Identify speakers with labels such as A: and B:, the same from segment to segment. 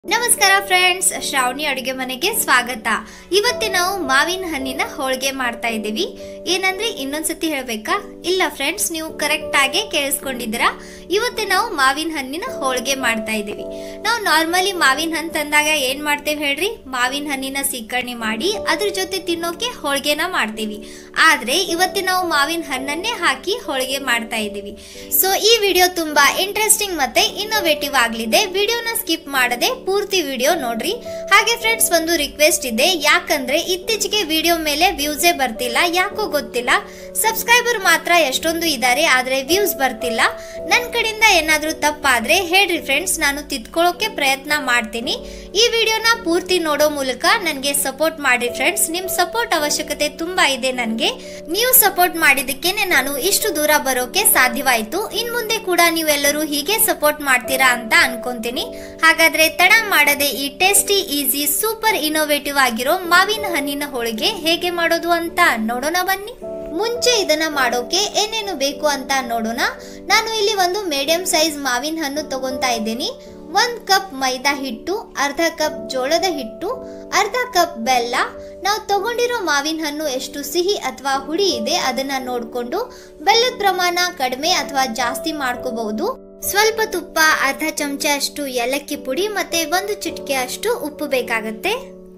A: ನಮಸ್ಕಾರ ಫ್ರೆಂಡ್ಸ್ ಶ್ರಾವಣಿ ಅಡುಗೆ ಮನೆಗೆ ಸ್ವಾಗತ ಇವತ್ತು ನಾವು ಮಾವಿನ ಹಣ್ಣಿನ ಹೋಳಿಗೆ ಮಾಡ್ತಾ ಇದ್ದೀವಿ ಏನಂದ್ರೆ ಇನ್ನೊಂದ್ಸತಿ ಹೇಳ್ಬೇಕಾ ಇಲ್ಲ ಫ್ರೆಂಡ್ಸ್ ನೀವು ಕರೆಕ್ಟ್ ಆಗಿ ಕೇಳಿಸ್ಕೊಂಡಿದ್ದೀರಾ ಇವತ್ತು ನಾವು ಮಾವಿನ ಹಣ್ಣಿನ ಹೋಳಿಗೆ ಮಾಡ್ತಾ ಇದ್ದೀವಿ ನಾವು ನಾರ್ಮಲಿ ಮಾವಿನ ಹಣ್ಣು ತಂದಾಗ ಏನ್ ಮಾಡ್ತೇವೆ ಹೇಳ್ರಿ ಮಾವಿನ ಹಣ್ಣಿನ ಸೀಕರಣೆ ಮಾಡಿ ಅದ್ರ ಜೊತೆ ತಿನ್ನೋಕೆ ಹೋಳಿಗೆನ ಮಾಡ್ತೀವಿ ಆದ್ರೆ ಇವತ್ತು ನಾವು ಮಾವಿನ ಹಣ್ಣನ್ನೇ ಹಾಕಿ ಹೋಳಿಗೆ ಮಾಡ್ತಾ ಇದ್ದೀವಿ ಸೊ ಈ ವಿಡಿಯೋ ತುಂಬಾ ಇಂಟ್ರೆಸ್ಟಿಂಗ್ ಮತ್ತೆ ಇನ್ನೋವೇಟಿವ್ ಆಗ್ಲಿದೆ ವಿಡಿಯೋನ ಸ್ಕಿಪ್ ಮಾಡದೆ ಪೂರ್ತಿ ವಿಡಿಯೋ ನೋಡ್ರಿ ಹಾಗೆ ಫ್ರೆಂಡ್ಸ್ ಒಂದು ರಿಕ್ವೆಸ್ಟ್ ಇದೆ ಯಾಕಂದ್ರೆ ಇತ್ತೀಚೆಗೆ ವಿಡಿಯೋ ಮೇಲೆ ವ್ಯೂಸೇ ಬರ್ತಿಲ್ಲ ಯಾಕೋ ಗೊತ್ತಿಲ್ಲ ಸಬ್ಸ್ಕ್ರೈಬರ್ ಮಾತ್ರ ಎಷ್ಟೊಂದು ಇದ್ದಾರೆ ಆದ್ರೆ ವ್ಯೂಸ್ ಬರ್ತಿಲ್ಲ ನನ್ನ ಕಡೆಯಿಂದ ಏನಾದ್ರೂ ತಪ್ಪಾದ್ರೆ ಹೇಳ್ರಿ ಫ್ರೆಂಡ್ಸ್ ನಾನು ತಿದ್ಕೊಳ್ಳೋಕೆ ಪ್ರಯತ್ನ ಮಾಡ್ತೀನಿ ಈ ವಿಡಿಯೋನ ಪೂರ್ತಿ ನೋಡೋ ಮೂಲಕ ನನಗೆ ಸಪೋರ್ಟ್ ಮಾಡಿ ಫ್ರೆಂಡ್ಸ್ ನಿಮ್ ಸಪೋರ್ಟ್ ಅವಶ್ಯಕತೆ ತುಂಬಾ ಇದೆ ನನಗೆ ನೀವು ಸಪೋರ್ಟ್ ಮಾಡಿದಕ್ಕೇನೆ ನಾನು ಇಷ್ಟು ದೂರ ಬರೋಕೆ ಸಾಧ್ಯವಾಯ್ತು ಇನ್ ಮುಂದೆ ಕೂಡ ನೀವೆಲ್ಲರೂ ಹೀಗೆ ಸಪೋರ್ಟ್ ಮಾಡ್ತೀರಾ ಅಂತ ಅನ್ಕೊಂತೀನಿ ಹಾಗಾದ್ರೆ ತಡ ಮಾಡದೆ ಈ ಟೇಸ್ಟಿ ಈಸಿ ಸೂಪರ್ ಇನೋವೇಟಿವ್ ಆಗಿರೋ ಮಾವಿನ ಹಣ್ಣಿನ ಹೋಳಿಗೆ ಹೇಗೆ ಮಾಡೋದು ಅಂತ ನೋಡೋಣ ಬನ್ನಿ ಮುಂಚೆ ಇದನ್ನ ಮಾಡೋಕೆ ಏನೇನು ಬೇಕು ಅಂತ ನೋಡೋಣ ನಾನು ಇಲ್ಲಿ ಒಂದು ಮೀಡಿಯಂ ಸೈಜ್ ಮಾವಿನ ಹಣ್ಣು ತಗೊಂತಾ ಇದ್ದೀನಿ ಒಂದ್ ಕಪ್ ಮೈದಾ ಹಿಟ್ಟು ಅರ್ಧ ಕಪ್ ಜೋಳದ ಹಿಟ್ಟು ಅರ್ಧ ಕಪ್ ಬೆಲ್ಲ ನಾವು ತಗೊಂಡಿರೋ ಮಾವಿನ ಹಣ್ಣು ಎಷ್ಟು ಸಿಹಿ ಅಥವಾ ಹುಳಿ ಇದೆ ಅದನ್ನ ನೋಡ್ಕೊಂಡು ಬೆಲ್ಲದ ಪ್ರಮಾಣ ಕಡಿಮೆ ಅಥವಾ ಜಾಸ್ತಿ ಮಾಡ್ಕೋಬಹುದು ಸ್ವಲ್ಪ ತುಪ್ಪ ಅರ್ಧ ಚಮಚ ಅಷ್ಟು ಏಲಕ್ಕಿ ಪುಡಿ ಮತ್ತೆ ಒಂದು ಚಿಟಿಕೆ ಅಷ್ಟು ಉಪ್ಪು ಬೇಕಾಗತ್ತೆ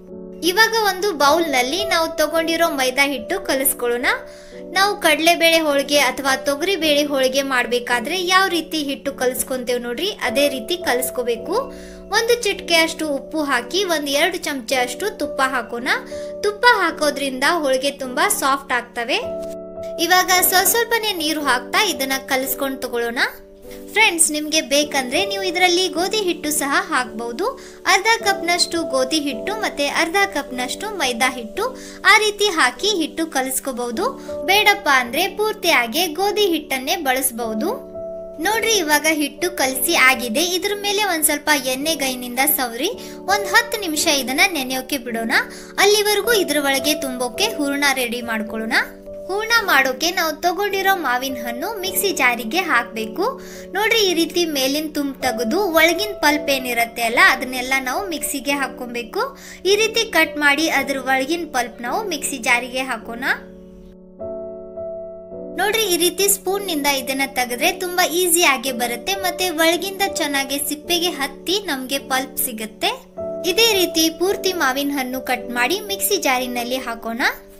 A: ಇವಾಗ ಒಂದು ಬೌಲ್ ನಲ್ಲಿ ನಾವು ತಗೊಂಡಿರೋ ಮೈದಾ ಹಿಟ್ಟು ಕಲಿಸ್ಕೊಳ್ಳೋಣ ನಾವು ಕಡಲೆಬೇಳೆ ಹೋಳಿಗೆ ಅಥವಾ ತೊಗರಿ ಬೇಳೆ ಹೋಳಿಗೆ ಮಾಡ್ಬೇಕಾದ್ರೆ ಯಾವ ರೀತಿ ಹಿಟ್ಟು ಕಲಿಸ್ಕೊಂತೇವ್ ನೋಡ್ರಿ ಅದೇ ರೀತಿ ಕಲಿಸ್ಕೋಬೇಕು ಒಂದು ಚಿಟಿಕೆ ಅಷ್ಟು ಉಪ್ಪು ಹಾಕಿ ಒಂದ್ ಎರಡು ಚಮಚ ಅಷ್ಟು ತುಪ್ಪ ಹಾಕೋಣ ತುಪ್ಪ ಹಾಕೋದ್ರಿಂದ ಹೋಳಿಗೆ ತುಂಬಾ ಸಾಫ್ಟ್ ಆಗ್ತವೆ ಇವಾಗ ಸ್ವಲ್ಪ ಸ್ವಲ್ಪನೇ ನೀರು ಹಾಕ್ತಾ ಇದನ್ನ ಕಲಿಸ್ಕೊಂಡು ತಗೊಳ್ಳೋಣ ಫ್ರೆಂಡ್ಸ್ ನಿಮಗೆ ಬೇಕಂದ್ರೆ ನೀವು ಇದರಲ್ಲಿ ಗೋಧಿ ಹಿಟ್ಟು ಸಹ ಹಾಕಬಹುದು ಅರ್ಧ ಕಪ್ನಷ್ಟು ಗೋಧಿ ಹಿಟ್ಟು ಮತ್ತೆ ಅರ್ಧ ಕಪ್ನಷ್ಟು ಮೈದಾ ಹಿಟ್ಟು ಆ ರೀತಿ ಹಾಕಿ ಹಿಟ್ಟು ಕಲಿಸ್ಕೋಬಹುದು ಬೇಡಪ್ಪ ಅಂದ್ರೆ ಪೂರ್ತಿಯಾಗಿ ಗೋಧಿ ಹಿಟ್ಟನ್ನೇ ಬಳಸಬಹುದು ನೋಡ್ರಿ ಇವಾಗ ಹಿಟ್ಟು ಕಲಸಿ ಆಗಿದೆ ಇದ್ರ ಮೇಲೆ ಒಂದ್ ಸ್ವಲ್ಪ ಎಣ್ಣೆ ಗೈನಿಂದ ಸವರಿ ಒಂದ್ ಹತ್ತು ನಿಮಿಷ ಇದನ್ನ ನೆನೆಯೋಕೆ ಬಿಡೋಣ ಅಲ್ಲಿವರೆಗೂ ಇದ್ರ ಒಳಗೆ ತುಂಬೋಕೆ ಹೂರ್ಣ ರೆಡಿ ಮಾಡ್ಕೊಳ್ಳೋಣ ಹೂರ್ಣ ಮಾಡೋಕೆ ನಾವು ತಗೊಂಡಿರೋ ಮಾವಿನ ಹಣ್ಣು ಮಿಕ್ಸಿ ಜಾರಿಗೆ ಹಾಕಬೇಕು ನೋಡ್ರಿ ಈ ರೀತಿ ಮೇಲಿನ ತುಂಬ ತೆಗೆದು ಒಳಗಿನ ಪಲ್ಪ್ ಏನಿರುತ್ತೆ ಅಲ್ಲ ಅದನ್ನೆಲ್ಲ ನಾವು ಮಿಕ್ಸಿಗೆ ಹಾಕೊಬೇಕು ಈ ರೀತಿ ಕಟ್ ಮಾಡಿ ಅದ್ರ ಒಳಗಿನ ಪಲ್ಪ್ ನಾವು ಮಿಕ್ಸಿ ಜಾರಿಗೆ ಹಾಕೋಣ ನೋಡ್ರಿ ಈ ರೀತಿ ಸ್ಪೂನ್ ನಿಂದ ಇದನ್ನ ತೆಗೆದ್ರೆ ತುಂಬಾ ಈಸಿ ಆಗಿ ಬರುತ್ತೆ ಮತ್ತೆ ಒಳಗಿಂದ ಚೆನ್ನಾಗಿ ಸಿಪ್ಪೆಗೆ ಹತ್ತಿ ನಮ್ಗೆ ಪಲ್ಪ್ ಸಿಗುತ್ತೆ ಇದೇ ರೀತಿ ಪೂರ್ತಿ ಮಾವಿನ ಹಣ್ಣು ಕಟ್ ಮಾಡಿ ಮಿಕ್ಸಿ ಜಾರಿನಲ್ಲಿ ಹಾಕೋಣ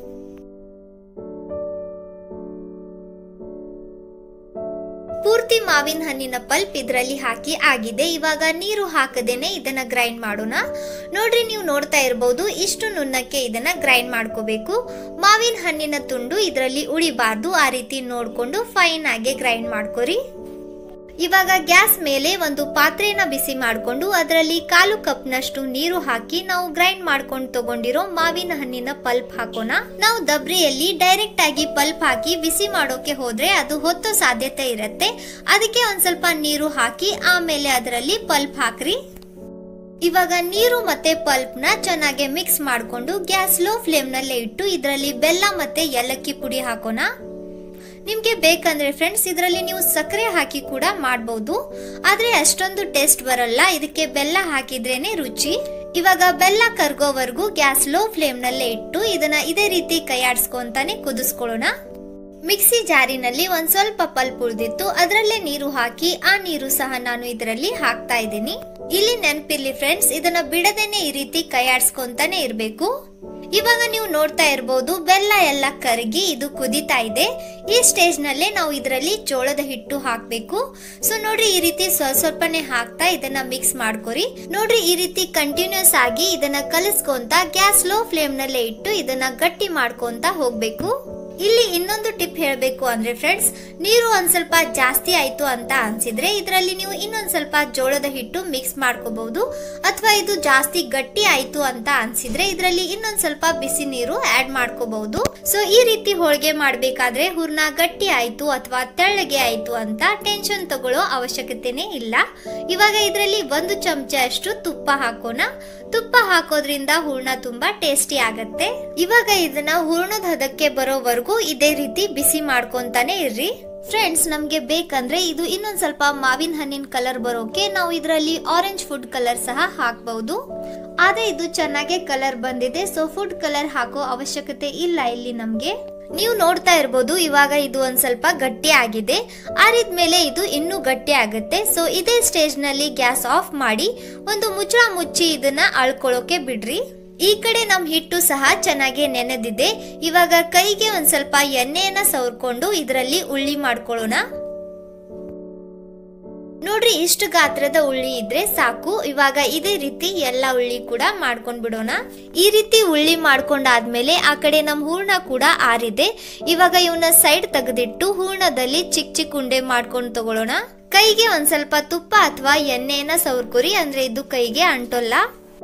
A: ಪೂರ್ತಿ ಮಾವಿನ ಹಣ್ಣಿನ ಪಲ್ಪ್ ಇದರಲ್ಲಿ ಹಾಕಿ ಆಗಿದೆ ಇವಾಗ ನೀರು ಹಾಕದೇನೆ ಇದನ್ನ ಗ್ರೈಂಡ್ ಮಾಡೋಣ ನೋಡ್ರಿ ನೀವು ನೋಡ್ತಾ ಇರಬಹುದು ಇಷ್ಟು ನುಣ್ಣಕ್ಕೆ ಇದನ್ನ ಗ್ರೈಂಡ್ ಮಾಡ್ಕೋಬೇಕು ಮಾವಿನ ಹಣ್ಣಿನ ತುಂಡು ಇದರಲ್ಲಿ ಉಳಿಬಾರ್ದು ಆ ರೀತಿ ನೋಡ್ಕೊಂಡು ಫೈನ್ ಆಗಿ ಗ್ರೈಂಡ್ ಮಾಡ್ಕೊರಿ ಇವಾಗ ಗ್ಯಾಸ್ ಮೇಲೆ ಒಂದು ಪಾತ್ರೆನ ಬಿಸಿ ಮಾಡಿಕೊಂಡು ಅದರಲ್ಲಿ ಕಾಲು ಕಪ್ನಷ್ಟು ನೀರು ಹಾಕಿ ನಾವು ಗ್ರೈಂಡ್ ಮಾಡ್ಕೊಂಡು ತಗೊಂಡಿರೋ ಮಾವಿನ ಹಣ್ಣಿನ ಪಲ್ಪ್ ಹಾಕೋಣ ನಾವು ದಬ್ರಿಯಲ್ಲಿ ಡೈರೆಕ್ಟ್ ಆಗಿ ಪಲ್ಪ್ ಹಾಕಿ ಬಿಸಿ ಮಾಡೋಕೆ ಹೋದ್ರೆ ಅದು ಹೊತ್ತೋ ಸಾಧ್ಯತೆ ಇರುತ್ತೆ ಅದಕ್ಕೆ ಒಂದ್ ಸ್ವಲ್ಪ ನೀರು ಹಾಕಿ ಆಮೇಲೆ ಅದರಲ್ಲಿ ಪಲ್ಪ್ ಹಾಕ್ರಿ ಇವಾಗ ನೀರು ಮತ್ತೆ ಪಲ್ಪ್ ನ ಚೆನ್ನಾಗಿ ಮಿಕ್ಸ್ ಮಾಡಿಕೊಂಡು ಗ್ಯಾಸ್ ಲೋ ಫ್ಲೇಮ್ ನಲ್ಲೇ ಇಟ್ಟು ಇದರಲ್ಲಿ ಬೆಲ್ಲ ಮತ್ತೆ ಏಲಕ್ಕಿ ಪುಡಿ ಹಾಕೋಣ ನಿಮ್ಗೆ ಬೇಕಂದ್ರೆ ಫ್ರೆಂಡ್ಸ್ ಇದರಲ್ಲಿ ನೀವು ಸಕ್ಕರೆ ಹಾಕಿ ಕೂಡ ಮಾಡಬಹುದು ಆದ್ರೆ ಅಷ್ಟೊಂದು ಟೇಸ್ಟ್ ಬರಲ್ಲ ಇದಕ್ಕೆ ಬೆಲ್ಲ ಹಾಕಿದ್ರೇನೆ ರುಚಿ ಇವಾಗ ಬೆಲ್ಲ ಕರ್ಗೋವರೆಗೂ ಗ್ಯಾಸ್ ಲೋ ಫ್ಲೇಮ್ ನಲ್ಲೇ ಇಟ್ಟು ಇದನ್ನ ಇದೇ ರೀತಿ ಕೈಯಾಡ್ಸ್ಕೊಂತಾನೆ ಕುದಿಸ್ಕೊಳ್ಳೋಣ ಮಿಕ್ಸಿ ಜಾರಿನಲ್ಲಿ ಒಂದ್ ಸ್ವಲ್ಪ ಪಲ್ಪ್ ಉಳಿದಿತ್ತು ಅದರಲ್ಲೇ ನೀರು ಹಾಕಿ ಆ ನೀರು ಸಹ ನಾನು ಇದರಲ್ಲಿ ಹಾಕ್ತಾ ಇದ್ದೀನಿ ಇಲ್ಲಿ ನೆನಪಿರ್ಲಿ ಫ್ರೆಂಡ್ಸ್ ಇದನ್ನ ಬಿಡದೇನೆ ಈ ರೀತಿ ಕೈಯಾಡ್ಸ್ಕೊಂತಾನೆ ಇರ್ಬೇಕು ಇವಾಗ ನೀವು ನೋಡ್ತಾ ಇರಬಹುದು ಬೆಲ್ಲ ಎಲ್ಲ ಕರಗಿ ಇದು ಕುದಿತಾ ಇದೆ ಈ ಸ್ಟೇಜ್ ನಲ್ಲೇ ನಾವು ಇದರಲ್ಲಿ ಜೋಳದ ಹಿಟ್ಟು ಹಾಕ್ಬೇಕು ಸೊ ನೋಡ್ರಿ ಈ ರೀತಿ ಸ್ವಲ್ಪ ಸ್ವಲ್ಪನೇ ಹಾಕ್ತಾ ಇದನ್ನ ಮಿಕ್ಸ್ ಮಾಡ್ಕೊರಿ ನೋಡ್ರಿ ಈ ರೀತಿ ಕಂಟಿನ್ಯೂಸ್ ಆಗಿ ಇದನ್ನ ಕಲಿಸ್ಕೊಂತ ಗ್ಯಾಸ್ ಲೋ ಫ್ಲೇಮ್ ನಲ್ಲೇ ಇಟ್ಟು ಇದನ್ನ ಗಟ್ಟಿ ಮಾಡ್ಕೊಂತ ಹೋಗ್ಬೇಕು ಇಲ್ಲಿ ಇನ್ನೊಂದು ಟಿಪ್ ಹೇಳಬೇಕು ಅಂದ್ರೆ ಫ್ರೆಂಡ್ಸ್ ನೀರು ಒಂದ್ ಸ್ವಲ್ಪ ಜಾಸ್ತಿ ಆಯ್ತು ಅಂತ ಅನ್ಸಿದ್ರೆ ಇದರಲ್ಲಿ ನೀವು ಇನ್ನೊಂದ್ ಸ್ವಲ್ಪ ಜೋಳದ ಹಿಟ್ಟು ಮಿಕ್ಸ್ ಮಾಡ್ಕೋಬಹುದು ಅಥವಾ ಇದು ಜಾಸ್ತಿ ಗಟ್ಟಿ ಆಯ್ತು ಅಂತ ಅನ್ಸಿದ್ರೆ ಇದರಲ್ಲಿ ಇನ್ನೊಂದ್ ಸ್ವಲ್ಪ ಬಿಸಿ ನೀರು ಆಡ್ ಮಾಡ್ಕೋಬಹುದು ಸೊ ಈ ರೀತಿ ಹೋಳಿಗೆ ಮಾಡ್ಬೇಕಾದ್ರೆ ಹೂರ್ಣ ಗಟ್ಟಿ ಆಯ್ತು ಅಥವಾ ತೆಳ್ಳಗೆ ಆಯ್ತು ಅಂತ ಟೆನ್ಷನ್ ತಗೊಳ್ಳೋ ಅವಶ್ಯಕತೆನೇ ಇಲ್ಲ ಇವಾಗ ಇದರಲ್ಲಿ ಒಂದು ಚಮಚ ಅಷ್ಟು ತುಪ್ಪ ಹಾಕೋಣ ತುಪ್ಪ ಹಾಕೋದ್ರಿಂದ ಹೂರ್ಣ ತುಂಬಾ ಟೇಸ್ಟಿ ಆಗತ್ತೆ ಇವಾಗ ಇದನ್ನ ಹೂರ್ಣದ ಹದಕ್ಕೆ ಬರೋವರೆಗೂ ಇದೇ ರೀತಿ ಬಿಸಿ ಮಾಡ್ಕೊಂತಾನೆ ಇರ್ರಿ ಫ್ರೆಂಡ್ಸ್ ನಮ್ಗೆ ಬೇಕಂದ್ರೆ ಇದು ಇನ್ನೊಂದ್ ಸ್ವಲ್ಪ ಮಾವಿನ ಹಣ್ಣಿನ ಕಲರ್ ಬರೋಕೆ ನಾವು ಇದರಲ್ಲಿ ಆರೆಂಜ್ ಫುಡ್ ಕಲರ್ ಸಹ ಹಾಕಬಹುದು ಆದ್ರೆ ಇದು ಚೆನ್ನಾಗೆ ಕಲರ್ ಬಂದಿದೆ ಸೊ ಫುಡ್ ಕಲರ್ ಹಾಕೋ ಅವಶ್ಯಕತೆ ಇಲ್ಲ ಇಲ್ಲಿ ನಮ್ಗೆ ನೀವು ನೋಡ್ತಾ ಇರ್ಬೋದು ಇವಾಗ ಇದು ಒಂದ್ ಸ್ವಲ್ಪ ಗಟ್ಟಿ ಆಗಿದೆ ಆರಿದ್ಮೇಲೆ ಇದು ಇನ್ನೂ ಗಟ್ಟಿ ಆಗುತ್ತೆ ಸೊ ಇದೇ ಸ್ಟೇಜ್ ನಲ್ಲಿ ಗ್ಯಾಸ್ ಆಫ್ ಮಾಡಿ ಒಂದು ಮುಚ್ಚಳ ಮುಚ್ಚಿ ಇದನ್ನ ಅಳ್ಕೊಳ್ಳೋಕೆ ಬಿಡ್ರಿ ಈ ಕಡೆ ನಮ್ ಹಿಟ್ಟು ಸಹ ಚೆನ್ನಾಗಿ ನೆನೆದಿದೆ ಇವಾಗ ಕೈಗೆ ಒಂದ್ ಸ್ವಲ್ಪ ಎಣ್ಣೆಯನ್ನ ಸವರ್ಕೊಂಡು ಇದರಲ್ಲಿ ಉಳ್ಳಿ ಮಾಡ್ಕೊಳ್ಳೋಣ ನೋಡ್ರಿ ಇಷ್ಟು ಗಾತ್ರದ ಉಳ್ಳಿ ಇದ್ರೆ ಸಾಕು ಇವಾಗ ಇದೇ ರೀತಿ ಎಲ್ಲ ಉಳ್ಳಿ ಕೂಡ ಮಾಡ್ಕೊಂಡ್ ಬಿಡೋಣ ಈ ರೀತಿ ಉಳ್ಳಿ ಮಾಡ್ಕೊಂಡಾದ್ಮೇಲೆ ಆ ಕಡೆ ನಮ್ ಹೂರ್ಣ ಕೂಡ ಆರಿದೆ ಇವಾಗ ಇವನ್ನ ಸೈಡ್ ತೆಗೆದಿಟ್ಟು ಹೂರ್ಣದಲ್ಲಿ ಚಿಕ್ಕ ಚಿಕ್ಕ ಉಂಡೆ ಮಾಡ್ಕೊಂಡು ತಗೊಳ್ಳೋಣ ಕೈಗೆ ಒಂದ್ ಸ್ವಲ್ಪ ತುಪ್ಪ ಅಥವಾ ಎಣ್ಣೆಯನ್ನ ಸವರ್ಕೊರಿ ಅಂದ್ರೆ ಇದು ಕೈಗೆ ಅಂಟೋಲ್ಲ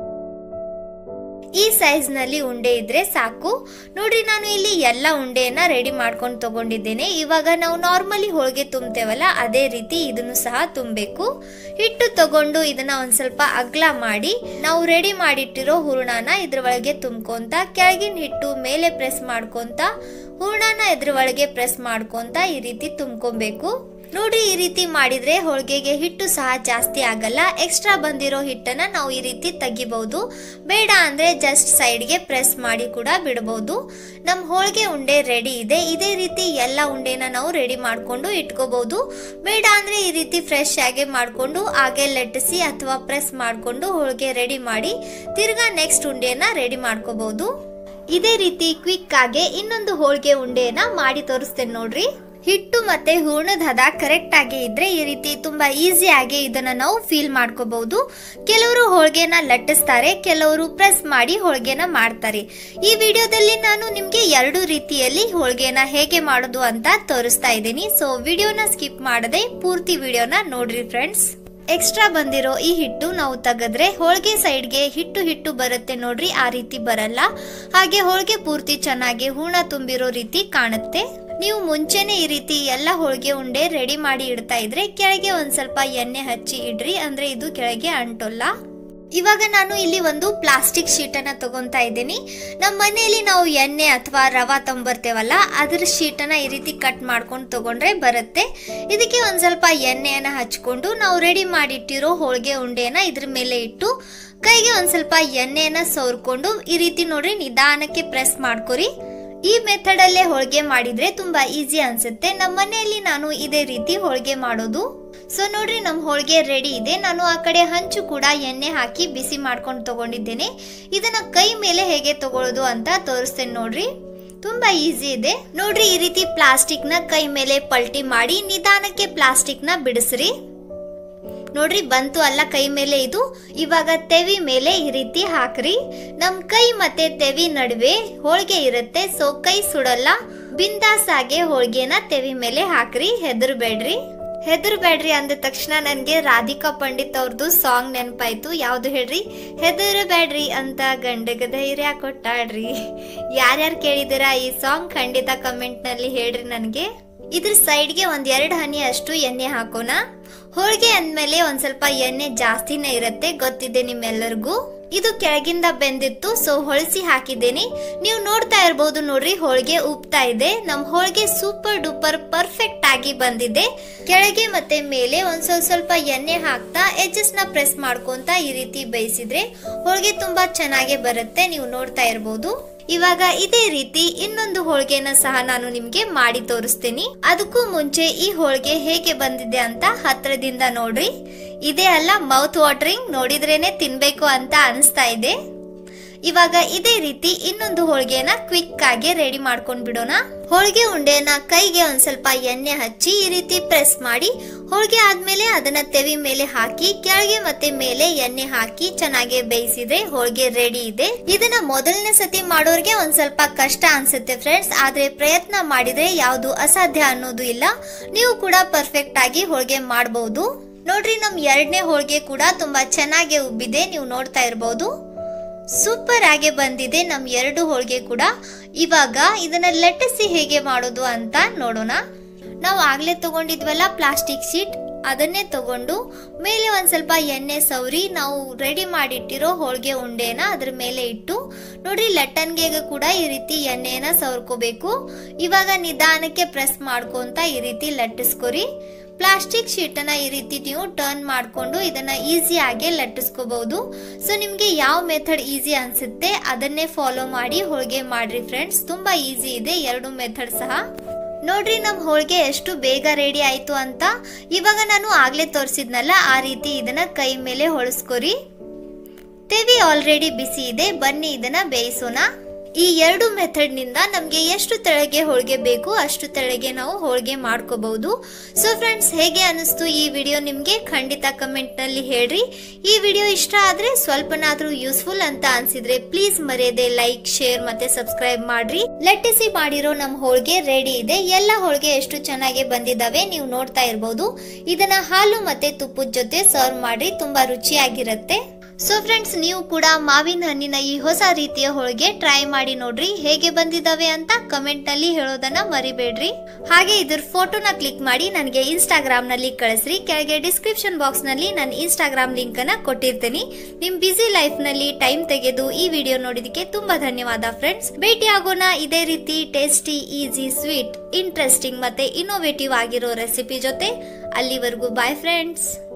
A: ಈ ಸೈಜ್ ನಲ್ಲಿ ಉಂಡೆ ಇದ್ರೆ ಸಾಕು ನೋಡ್ರಿ ನಾನು ಇಲ್ಲಿ ಎಲ್ಲ ಉಂಡೆಯನ್ನ ರೆಡಿ ಮಾಡ್ಕೊಂಡು ತಗೊಂಡಿದ್ದೇನೆ ಇವಾಗ ನಾವು ನಾರ್ಮಲಿ ಹೋಳಿಗೆ ತುಂಬ್ತೇವಲ್ಲ ಅದೇ ರೀತಿ ಇದನ್ನು ಸಹ ತುಂಬಬೇಕು ಹಿಟ್ಟು ತಗೊಂಡು ಇದನ್ನ ಒಂದ್ ಸ್ವಲ್ಪ ಅಗ್ಲ ಮಾಡಿ ನಾವು ರೆಡಿ ಮಾಡಿಟ್ಟಿರೋ ಹೂರ್ಣನ ಇದ್ರ ಒಳಗೆ ತುಂಬ್ಕೊಂತ ಕೆಳಗಿನ ಹಿಟ್ಟು ಮೇಲೆ ಪ್ರೆಸ್ ಮಾಡ್ಕೊಂತ ಹೂರ್ಣನ ಇದ್ರ ಒಳಗೆ ಪ್ರೆಸ್ ಮಾಡ್ಕೊಂತ ಈ ರೀತಿ ತುಂಬ್ಕೊಬೇಕು ನೋಡ್ರಿ ಈ ರೀತಿ ಮಾಡಿದ್ರೆ ಹೋಳಿಗೆಗೆ ಹಿಟ್ಟು ಸಹ ಜಾಸ್ತಿ ಆಗಲ್ಲ ಎಕ್ಸ್ಟ್ರಾ ಬಂದಿರೋ ಹಿಟ್ಟನ್ನ ನಾವು ಈ ರೀತಿ ತೆಗಿಬಹುದು ಬೇಡ ಅಂದ್ರೆ ಜಸ್ಟ್ ಸೈಡ್ಗೆ ಪ್ರೆಸ್ ಮಾಡಿ ಕೂಡ ಬಿಡಬಹುದು ನಮ್ ಹೋಳಿಗೆ ಉಂಡೆ ರೆಡಿ ಇದೆ ಇದೇ ರೀತಿ ಎಲ್ಲ ಉಂಡೆನ ನಾವು ರೆಡಿ ಮಾಡ್ಕೊಂಡು ಇಟ್ಕೋಬಹುದು ಬೇಡ ಅಂದ್ರೆ ಈ ರೀತಿ ಫ್ರೆಶ್ ಆಗಿ ಮಾಡ್ಕೊಂಡು ಹಾಗೆ ಲಟ್ಟಿಸಿ ಅಥವಾ ಪ್ರೆಸ್ ಮಾಡ್ಕೊಂಡು ಹೋಳಿಗೆ ರೆಡಿ ಮಾಡಿ ತಿರ್ಗಾ ನೆಕ್ಸ್ಟ್ ಉಂಡೆಯನ್ನ ರೆಡಿ ಮಾಡ್ಕೋಬಹುದು ಇದೇ ರೀತಿ ಕ್ವಿಕ್ ಆಗಿ ಇನ್ನೊಂದು ಹೋಳಿಗೆ ಉಂಡೆಯನ್ನ ಮಾಡಿ ತೋರಿಸ್ತೇನೆ ನೋಡ್ರಿ ಹಿಟ್ಟು ಮತ್ತೆ ಹೂರ್ಣದ ಹದ ಕರೆಕ್ಟ್ ಆಗಿ ಇದ್ರೆ ಈ ರೀತಿ ತುಂಬಾ ಈಸಿ ಆಗಿ ಇದನ್ನ ನಾವು ಫೀಲ್ ಮಾಡ್ಕೋಬಹುದು ಕೆಲವರು ಹೋಳಿಗೆನ ಲಟ್ಟಿಸ್ತಾರೆ ಕೆಲವರು ಪ್ರೆಸ್ ಮಾಡಿ ಹೋಳಿಗೆನ ಮಾಡ್ತಾರೆ ಈ ವಿಡಿಯೋದಲ್ಲಿ ನಾನು ನಿಮ್ಗೆ ಎರಡು ರೀತಿಯಲ್ಲಿ ಹೋಳಿಗೆನ ಹೇಗೆ ಮಾಡೋದು ಅಂತ ತೋರಿಸ್ತಾ ಇದ್ದೀನಿ ಸೊ ವಿಡಿಯೋನ ಸ್ಕಿಪ್ ಮಾಡದೆ ಪೂರ್ತಿ ವಿಡಿಯೋನ ನೋಡ್ರಿ ಫ್ರೆಂಡ್ಸ್ ಎಕ್ಸ್ಟ್ರಾ ಬಂದಿರೋ ಈ ಹಿಟ್ಟು ನಾವು ತೆಗೆದ್ರೆ ಹೋಳಿಗೆ ಸೈಡ್ಗೆ ಹಿಟ್ಟು ಹಿಟ್ಟು ಬರುತ್ತೆ ನೋಡ್ರಿ ಆ ರೀತಿ ಬರಲ್ಲ ಹಾಗೆ ಹೋಳಿಗೆ ಪೂರ್ತಿ ಚೆನ್ನಾಗಿ ಹೂರ್ಣ ತುಂಬಿರೋ ರೀತಿ ಕಾಣುತ್ತೆ ನೀವು ಮುಂಚೆನೆ ಈ ರೀತಿ ಎಲ್ಲ ಹೋಳಿಗೆ ಉಂಡೆ ರೆಡಿ ಮಾಡಿ ಇಡ್ತಾ ಇದ್ರೆ ಕೆಳಗೆ ಒಂದ್ ಸ್ವಲ್ಪ ಎಣ್ಣೆ ಹಚ್ಚಿ ಇಡ್ರಿ ಅಂದ್ರೆ ಇದು ಕೆಳಗೆ ಅಂಟೋಲ್ಲ ಇವಾಗ ನಾನು ಇಲ್ಲಿ ಒಂದು ಪ್ಲಾಸ್ಟಿಕ್ ಶೀಟ್ ಅನ್ನ ತಗೊಂತಾ ಇದ್ದೀನಿ ನಮ್ಮ ಮನೆಯಲ್ಲಿ ನಾವು ಎಣ್ಣೆ ಅಥವಾ ರವಾ ತಂಬರ್ತೇವಲ್ಲ ಅದ್ರ ಶೀಟನ್ನ ಈ ರೀತಿ ಕಟ್ ಮಾಡ್ಕೊಂಡು ತಗೊಂಡ್ರೆ ಬರುತ್ತೆ ಇದಕ್ಕೆ ಒಂದ್ ಸ್ವಲ್ಪ ಎಣ್ಣೆಯನ್ನ ಹಚ್ಕೊಂಡು ನಾವು ರೆಡಿ ಮಾಡಿಟ್ಟಿರೋ ಹೋಳಿಗೆ ಉಂಡೆಯನ್ನ ಇದ್ರ ಮೇಲೆ ಇಟ್ಟು ಕೈಗೆ ಒಂದ್ ಸ್ವಲ್ಪ ಎಣ್ಣೆಯನ್ನ ಸವರ್ಕೊಂಡು ಈ ರೀತಿ ನೋಡ್ರಿ ನಿಧಾನಕ್ಕೆ ಪ್ರೆಸ್ ಮಾಡ್ಕೊರಿ ಈ ಮೆಥಡ್ ಅಲ್ಲೇ ಹೋಳಿಗೆ ಮಾಡಿದ್ರೆ ತುಂಬಾ ಈಸಿ ಅನ್ಸುತ್ತೆ ನಮ್ಮ ಮನೆಯಲ್ಲಿ ನಾನು ಇದೇ ರೀತಿ ಹೋಳಿಗೆ ಮಾಡೋದು ಸೊ ನೋಡ್ರಿ ನಮ್ ಹೋಳಿಗೆ ರೆಡಿ ಇದೆ ನಾನು ಆ ಕಡೆ ಹಂಚು ಕೂಡ ಎಣ್ಣೆ ಹಾಕಿ ಬಿಸಿ ಮಾಡ್ಕೊಂಡು ತಗೊಂಡಿದ್ದೇನೆ ಇದನ್ನ ಕೈ ಮೇಲೆ ಹೇಗೆ ತಗೊಳ್ಳೋದು ಅಂತ ತೋರಿಸ್ತೇನೆ ನೋಡ್ರಿ ತುಂಬಾ ಈಸಿ ಇದೆ ನೋಡ್ರಿ ಈ ರೀತಿ ಪ್ಲಾಸ್ಟಿಕ್ ನ ಕೈ ಮೇಲೆ ಪಲ್ಟಿ ಮಾಡಿ ನಿಧಾನಕ್ಕೆ ಪ್ಲಾಸ್ಟಿಕ್ ನ ಬಿಡಿಸ್ರಿ ನೋಡ್ರಿ ಬಂತು ಅಲ್ಲ ಕೈ ಮೇಲೆ ಇದು ಇವಾಗ ತೆವಿ ಮೇಲೆ ಈ ರೀತಿ ಹಾಕ್ರಿ ನಮ್ ಕೈ ಮತ್ತೆ ತೆವಿ ನಡುವೆ ಹೋಳಿಗೆ ಇರುತ್ತೆ ಸೊ ಕೈ ಸುಡಲ್ಲ ಬಿಂದಾಸ್ ಆಗಿ ಹೋಳಿಗೆನ ತೆವಿ ಮೇಲೆ ಹಾಕ್ರಿ ಹೆದರ್ಬೇಡ್ರಿ ಹೆದರ್ಬೇಡ್ರಿ ಅಂದ ತಕ್ಷಣ ನನ್ಗೆ ರಾಧಿಕಾ ಪಂಡಿತ್ ಅವ್ರದ್ದು ಸಾಂಗ್ ನೆನಪಾಯ್ತು ಯಾವ್ದು ಹೇಳ್ರಿ ಹೆದರ್ಬೇಡ್ರಿ ಅಂತ ಗಂಡಗ ಧೈರ್ಯ ಕೊಟ್ಟಾಡ್ರಿ ಯಾರ್ಯಾರು ಕೇಳಿದಿರಾ ಈ ಸಾಂಗ್ ಖಂಡಿತ ಕಮೆಂಟ್ ನಲ್ಲಿ ಹೇಳ್ರಿ ನನ್ಗೆ ಇದ್ರ ಸೈಡ್ಗೆ ಒಂದ್ ಎರಡ್ ಹನಿ ಅಷ್ಟು ಎಣ್ಣೆ ಹಾಕೋಣ ಹೋಳಿಗೆ ಅಂದ್ಮೇಲೆ ಒಂದ್ ಸ್ವಲ್ಪ ಎಣ್ಣೆ ಜಾಸ್ತಿನೇ ಇರುತ್ತೆ ಗೊತ್ತಿದೆ ನಿಮ್ಮೆಲ್ಲರಿಗೂ ಇದು ಕೆಳಗಿಂದ ಬೆಂದಿತ್ತು ಸೊ ಹೊಳಸಿ ಹಾಕಿದ್ದೇನೆ ನೀವು ನೋಡ್ತಾ ಇರ್ಬೋದು ನೋಡ್ರಿ ಹೋಳಿಗೆ ಉಪ್ತಾ ಇದೆ ನಮ್ ಹೋಳಿಗೆ ಸೂಪರ್ ಡೂಪರ್ ಪರ್ಫೆಕ್ಟ್ ಆಗಿ ಬಂದಿದೆ ಕೆಳಗೆ ಮತ್ತೆ ಮೇಲೆ ಒಂದ್ ಸ್ವಲ್ಪ ಸ್ವಲ್ಪ ಎಣ್ಣೆ ಹಾಕ್ತಾ ಎಡ್ಜಸ್ ನ ಪ್ರೆಸ್ ಮಾಡ್ಕೊಂತ ಈ ರೀತಿ ಬೇಯಿಸಿದ್ರೆ ಹೋಳಿಗೆ ತುಂಬಾ ಚೆನ್ನಾಗಿ ಬರುತ್ತೆ ನೀವು ನೋಡ್ತಾ ಇರ್ಬೋದು ಇವಾಗ ಇದೇ ರೀತಿ ಇನ್ನೊಂದು ಹೋಳಿಗೆನ ಸಹ ನಾನು ನಿಮ್ಗೆ ಮಾಡಿ ತೋರಿಸ್ತೀನಿ ಅದಕ್ಕೂ ಮುಂಚೆ ಈ ಹೋಳಿಗೆ ಹೇಗೆ ಬಂದಿದೆ ಅಂತ ಹತ್ರದಿಂದ ನೋಡ್ರಿ ಇದೇ ಅಲ್ಲ ಮೌತ್ ವಾಟರಿಂಗ್ ನೋಡಿದ್ರೇನೆ ತಿನ್ಬೇಕು ಅಂತ ಅನಿಸ್ತಾ ಇದೆ ಇವಾಗ ಇದೇ ರೀತಿ ಇನ್ನೊಂದು ಹೋಳಿಗೆನ ಕ್ವಿಕ್ ಆಗಿ ರೆಡಿ ಮಾಡ್ಕೊಂಡ್ ಬಿಡೋಣ ಹೋಳಿಗೆ ಉಂಡೆನ ಕೈಗೆ ಒಂದ್ ಸ್ವಲ್ಪ ಎಣ್ಣೆ ಹಚ್ಚಿ ಈ ರೀತಿ ಪ್ರೆಸ್ ಮಾಡಿ ಹೋಳಿಗೆ ಆದ್ಮೇಲೆ ಅದನ್ನ ತೆವಿ ಮೇಲೆ ಹಾಕಿ ಕೆಳಗೆ ಮತ್ತೆ ಮೇಲೆ ಎಣ್ಣೆ ಹಾಕಿ ಚೆನ್ನಾಗಿ ಬೇಯಿಸಿದ್ರೆ ಹೋಳಿಗೆ ರೆಡಿ ಇದೆ ಇದನ್ನ ಮೊದಲನೇ ಸತಿ ಮಾಡೋರ್ಗೆ ಒಂದ್ ಸ್ವಲ್ಪ ಕಷ್ಟ ಅನ್ಸುತ್ತೆ ಫ್ರೆಂಡ್ಸ್ ಆದ್ರೆ ಪ್ರಯತ್ನ ಮಾಡಿದ್ರೆ ಯಾವುದು ಅಸಾಧ್ಯ ಅನ್ನೋದು ಇಲ್ಲ ನೀವು ಕೂಡ ಪರ್ಫೆಕ್ಟ್ ಆಗಿ ಹೋಳಿಗೆ ಮಾಡಬಹುದು ನೋಡ್ರಿ ನಮ್ ಎರಡನೇ ಹೋಳಿಗೆ ಕೂಡ ತುಂಬಾ ಚೆನ್ನಾಗಿ ಉಬ್ಬಿದೆ ನೀವು ನೋಡ್ತಾ ಇರಬಹುದು ಸೂಪರ್ ಆಗಿ ಬಂದಿದೆ ನಮ್ ಎರಡು ಹೋಳಿಗೆ ಕೂಡ ಇವಾಗ ಇದನ್ನ ಲಟ್ಟಿಸಿ ಹೇಗೆ ಮಾಡೋದು ಅಂತ ನೋಡೋಣ ನಾವು ಆಗ್ಲೇ ತಗೊಂಡಿದ್ವಲ್ಲ ಪ್ಲಾಸ್ಟಿಕ್ ಶೀಟ್ ಅದನ್ನೇ ತಗೊಂಡು ಮೇಲೆ ಒಂದ್ ಸ್ವಲ್ಪ ಎಣ್ಣೆ ಸವರಿ ನಾವು ರೆಡಿ ಮಾಡಿಟ್ಟಿರೋ ಹೋಳಿಗೆ ಉಂಡೆನ ಅದ್ರ ಮೇಲೆ ಇಟ್ಟು ನೋಡ್ರಿ ಲಟ್ಟನ್ಗೆ ಕೂಡ ಈ ರೀತಿ ಎಣ್ಣೆನ ಸವರ್ಕೋಬೇಕು ಇವಾಗ ನಿಧಾನಕ್ಕೆ ಪ್ರೆಸ್ ಮಾಡ್ಕೊಂತ ಈ ರೀತಿ ಲಟ್ಟಿಸ್ಕೊರಿ ಪ್ಲಾಸ್ಟಿಕ್ ಶೀಟನ್ನ ಈ ರೀತಿ ನೀವು ಟರ್ನ್ ಮಾಡಿಕೊಂಡು ಇದನ್ನ ಈಸಿಯಾಗಿ ಲಟ್ಟಿಸ್ಕೋಬಹುದು ಸೊ ನಿಮ್ಗೆ ಯಾವ ಮೆಥಡ್ ಈಸಿ ಅನ್ಸುತ್ತೆ ಅದನ್ನೇ ಫಾಲೋ ಮಾಡಿ ಹೋಳಿಗೆ ಮಾಡ್ರಿ ಫ್ರೆಂಡ್ಸ್ ತುಂಬಾ ಈಸಿ ಇದೆ ಎರಡು ಮೆಥಡ್ ಸಹ ನೋಡ್ರಿ ನಮ್ ಹೋಳಿಗೆ ಎಷ್ಟು ಬೇಗ ರೆಡಿ ಆಯ್ತು ಅಂತ ಇವಾಗ ನಾನು ಆಗ್ಲೇ ತೋರಿಸಿದ್ನಲ್ಲ ಆ ರೀತಿ ಇದನ್ನ ಕೈ ಮೇಲೆ ಹೊಳಸ್ಕೊರಿ ತೆವಿ ಆಲ್ರೆಡಿ ಬಿಸಿ ಇದೆ ಬನ್ನಿ ಇದನ್ನ ಬೇಯಿಸೋಣ ಈ ಎರಡು ಮೆಥಡ್ ನಿಂದ ನಮ್ಗೆ ಎಷ್ಟು ತೆಳಗೆ ಹೋಳಿಗೆ ಬೇಕು ಅಷ್ಟು ತೆಳಗೆ ನಾವು ಹೋಳಿಗೆ ಮಾಡ್ಕೋಬಹುದು ಸೊ ಫ್ರೆಂಡ್ಸ್ ಹೇಗೆ ಅನಿಸ್ತು ಈ ವಿಡಿಯೋ ನಿಮ್ಗೆ ಖಂಡಿತ ಕಮೆಂಟ್ ನಲ್ಲಿ ಹೇಳ್ರಿ ಈ ವಿಡಿಯೋ ಇಷ್ಟ ಆದ್ರೆ ಸ್ವಲ್ಪನಾದ್ರೂ ಯೂಸ್ಫುಲ್ ಅಂತ ಅನ್ಸಿದ್ರೆ ಪ್ಲೀಸ್ ಮರೆಯದೆ ಲೈಕ್ ಶೇರ್ ಮತ್ತೆ ಸಬ್ಸ್ಕ್ರೈಬ್ ಮಾಡ್ರಿ ಲಟ್ಟಿಸಿ ಮಾಡಿರೋ ನಮ್ ಹೋಳಿಗೆ ರೆಡಿ ಇದೆ ಎಲ್ಲ ಹೋಳಿಗೆ ಎಷ್ಟು ಚೆನ್ನಾಗಿ ಬಂದಿದಾವೆ ನೀವು ನೋಡ್ತಾ ಇರ್ಬೋದು ಇದನ್ನ ಹಾಲು ಮತ್ತೆ ತುಪ್ಪದ ಜೊತೆ ಸರ್ವ್ ಮಾಡ್ರಿ ತುಂಬಾ ರುಚಿಯಾಗಿರುತ್ತೆ ಸೊ ಫ್ರೆಂಡ್ಸ್ ನೀವು ಕೂಡ ಮಾವಿನ ಹಣ್ಣಿನ ಈ ಹೊಸ ರೀತಿಯ ಹೋಳಿಗೆ ಟ್ರೈ ಮಾಡಿ ನೋಡ್ರಿ ಹೇಗೆ ಬಂದಿದಾವೆ ಅಂತ ಕಮೆಂಟ್ ನಲ್ಲಿ ಹೇಳೋದನ್ನ ಮರಿಬೇಡ್ರಿ ಹಾಗೆ ಇದ್ರ ಫೋಟೋನ ಕ್ಲಿಕ್ ಮಾಡಿ ನನಗೆ ಇನ್ಸ್ಟಾಗ್ರಾಮ್ ನಲ್ಲಿ ಕಳಿಸ್ರಿ ಕೆಳಗೆ ಡಿಸ್ಕ್ರಿಪ್ಷನ್ ಬಾಕ್ಸ್ ನಲ್ಲಿ ನನ್ನ ಇನ್ಸ್ಟಾಗ್ರಾಮ್ ಲಿಂಕ್ ಅನ್ನ ಕೊಟ್ಟಿರ್ತೀನಿ ನಿಮ್ ಬಿಸಿ ಲೈಫ್ ನಲ್ಲಿ ಟೈಮ್ ತೆಗೆದು ಈ ವಿಡಿಯೋ ನೋಡಿದಕ್ಕೆ ತುಂಬಾ ಧನ್ಯವಾದ ಫ್ರೆಂಡ್ಸ್ ಭೇಟಿ ಆಗೋಣ ಇದೇ ರೀತಿ ಟೇಸ್ಟಿ ಈಸಿ ಸ್ವೀಟ್ ಇಂಟ್ರೆಸ್ಟಿಂಗ್ ಮತ್ತೆ ಇನ್ನೋವೇಟಿವ್ ಆಗಿರೋ ರೆಸಿಪಿ ಜೊತೆ ಅಲ್ಲಿವರೆಗೂ ಬಾಯ್ ಫ್ರೆಂಡ್ಸ್